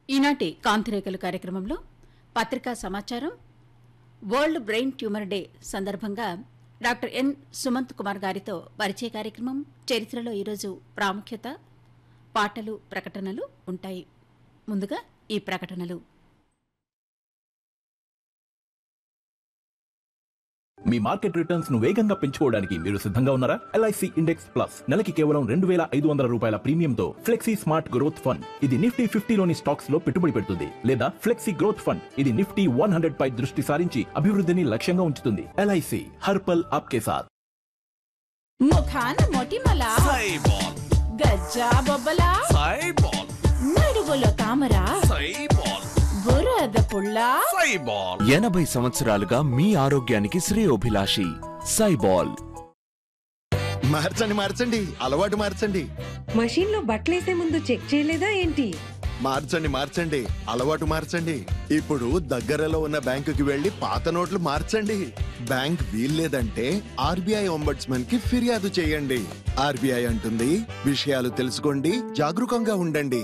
ఈనాటి కాంతిరేఖలు కార్యక్రమంలో పత్రికా సమాచారం వరల్డ్ బ్రెయిన్ ట్యూమర్ డే సందర్భంగా డాక్టర్ ఎన్ సుమంత్ కుమార్ గారితో పరిచయ కార్యక్రమం చరిత్రలో ఈరోజు ప్రాముఖ్యత పాటలు ప్రకటనలు ఉంటాయి ముందుగా ఈ ప్రకటనలు మీ మార్కెట్ రిటర్న్స్ ను వేగంగా పెంచుకోవడానికి మీరు సిద్ధంగా ఉన్నారా ఎల్ఐసి ఇండెక్స్ ప్లస్ నెలకి కేవలం రెండు వేల ఐదు వందల రూపాయల ప్రీమియంతో ఫ్లెక్సీ స్మార్ట్ గ్రోత్ ఫండ్ ఇది నిఫ్టీ ఫిఫ్టీలోని స్టాక్స్ లో పెట్టుబడి పెడుతుంది లేదా ఫ్లెక్సీ గ్రోత్ ఫండ్ ఇది నిఫ్టీ వన్ హండ్రెడ్ పై దృష్టి సారించి అభివృద్ధిని లక్ష్యంగా ఉంచుతుంది ఎల్ఐసి హర్పల్ ఆప్కే సాథ్ ముఖాన మొటిమల సైబాల్ గజ్జా బొబ్బల సైబాల్ నడుగులో తామర సైబాల్ బురద పుల్ల సైబాల్ ఎనభై సంవత్సరాలుగా మీ ఆరోగ్యానికి శ్రేయోభిలాషి సైబాల్ మార్చండి మార్చండి అలవాటు మార్చండి మషీన్ లో బట్టలేసే ముందు చెక్ చేయలేదా ఏంటి మార్చండి మార్చండి అలవాటు మార్చండి ఇప్పుడు దగ్గరలో ఉన్న బ్యాంకుకి వెళ్లి పాత నోట్లు మార్చండి బ్యాంక్ వీల్లేదంటే ఆర్బీఐ ఒంబడ్స్మన్ కి ఫిర్యాదు చేయండి ఆర్బీఐ అంటుంది విషయాలు తెలుసుకోండి జాగరూకంగా ఉండండి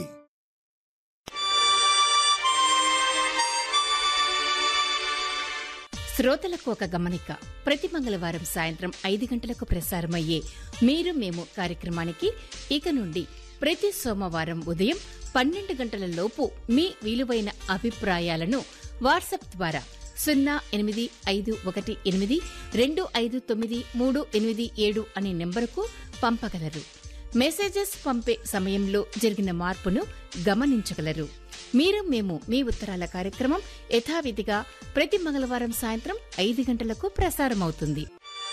శ్రోతలకు ఒక గమనిక ప్రతి మంగళవారం సాయంత్రం ఐదు గంటలకు ప్రసారమయ్యే మీరు మేము కార్యక్రమానికి ఇక నుండి ప్రతి సోమవారం ఉదయం పన్నెండు గంటల లోపు మీ విలువైన అభిప్రాయాలను వాట్సాప్ ద్వారా సున్నా ఎనిమిది ఐదు ఒకటి ఎనిమిది రెండు ఐదు తొమ్మిది మూడు ఎనిమిది ఏడు అనే నెంబరుకు పంపగలరు మెసేజెస్ పంపే సమయంలో జరిగిన మార్పును గమనించగలరు మీరు మేము మీ ఉత్తరాల కార్యక్రమం యథావిధిగా ప్రతి మంగళవారం సాయంత్రం ఐదు గంటలకు ప్రసారమవుతుంది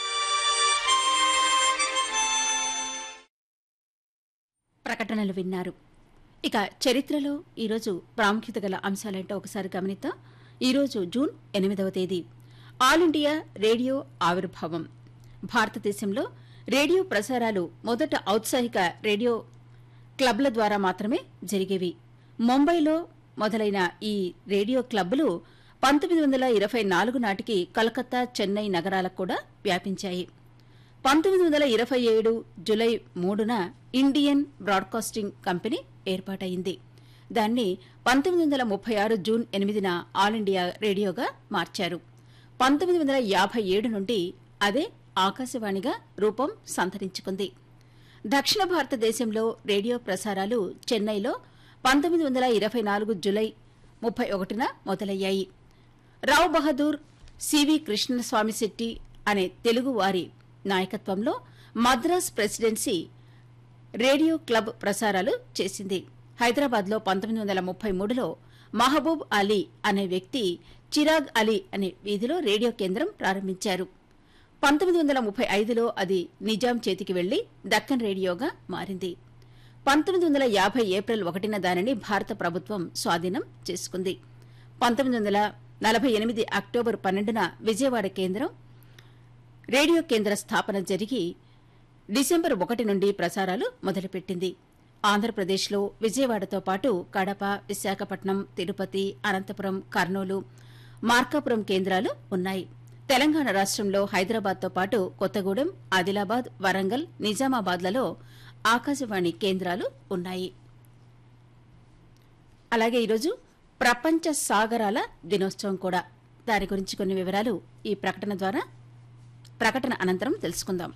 ప్రకటనలు విన్నారు ఇక చరిత్రలో ఈరోజు ప్రాముఖ్యత గల అంశాలంటే ఒకసారి గమనిద్దాం ఈరోజు జూన్ ఎనిమిదవ తేదీ ఆల్ ఇండియా రేడియో ఆవిర్భావం భారతదేశంలో రేడియో ప్రసారాలు మొదట ఔత్సాహిక రేడియో క్లబ్ల ద్వారా మాత్రమే జరిగేవి ముంబైలో మొదలైన ఈ రేడియో క్లబ్లు పంతొమ్మిది వందల ఇరవై నాలుగు నాటికి కలకత్తా చెన్నై నగరాలకు కూడా వ్యాపించాయి పంతొమ్మిది వందల ఇరవై ఏడు జులై మూడున ఇండియన్ బ్రాడ్కాస్టింగ్ కంపెనీ ఏర్పాటైంది దాన్ని పంతొమ్మిది వందల ముప్పై ఆరు జూన్ ఎనిమిదిన ఆల్ ఇండియా రేడియోగా మార్చారు పంతొమ్మిది వందల యాభై ఏడు నుండి అదే ఆకాశవాణిగా రూపం సంతరించుకుంది దక్షిణ భారతదేశంలో రేడియో ప్రసారాలు చెన్నైలో పంతొమ్మిది వందల ఇరవై నాలుగు జులై ముప్పై ఒకటిన మొదలయ్యాయి రావ్ బహదూర్ సివి కృష్ణస్వామి శెట్టి అనే తెలుగు వారి నాయకత్వంలో మద్రాస్ ప్రెసిడెన్సీ రేడియో క్లబ్ ప్రసారాలు చేసింది హైదరాబాద్లో పంతొమ్మిది వందల ముప్పై మూడులో మహబూబ్ అలీ అనే వ్యక్తి చిరాగ్ అలీ అనే వీధిలో రేడియో కేంద్రం ప్రారంభించారు పంతొమ్మిది వందల ముప్పై ఐదులో అది నిజాం చేతికి వెళ్లి దక్కన్ రేడియోగా మారింది పంతొమ్మిది వందల యాభై ఏప్రిల్ ఒకటిన దానిని భారత ప్రభుత్వం స్వాధీనం చేసుకుంది పంతొమ్మిది వందల నలభై ఎనిమిది అక్టోబర్ పన్నెండున విజయవాడ కేంద్రం రేడియో కేంద్ర స్థాపన జరిగి డిసెంబర్ ఒకటి నుండి ప్రసారాలు మొదలుపెట్టింది ఆంధ్రప్రదేశ్లో విజయవాడతో పాటు కడప విశాఖపట్నం తిరుపతి అనంతపురం కర్నూలు మార్కాపురం కేంద్రాలు ఉన్నాయి తెలంగాణ రాష్ట్రంలో హైదరాబాద్తో పాటు కొత్తగూడెం ఆదిలాబాద్ వరంగల్ నిజామాబాద్లలో ఆకాశవాణి కేంద్రాలు ఉన్నాయి అలాగే ఈరోజు ప్రపంచ సాగరాల దినోత్సవం కూడా దాని గురించి కొన్ని వివరాలు ఈ ప్రకటన ద్వారా ప్రకటన అనంతరం తెలుసుకుందాం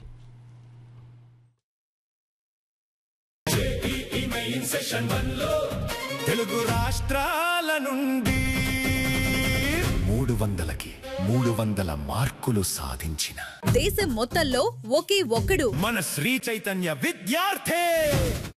తెలుగు రాష్ట్రాల నుండి మూడు వందలకి మూడు వందల మార్కులు సాధించిన దేశం మొత్తంలో ఒకే ఒక్కడు మన శ్రీ చైతన్య విద్యార్థి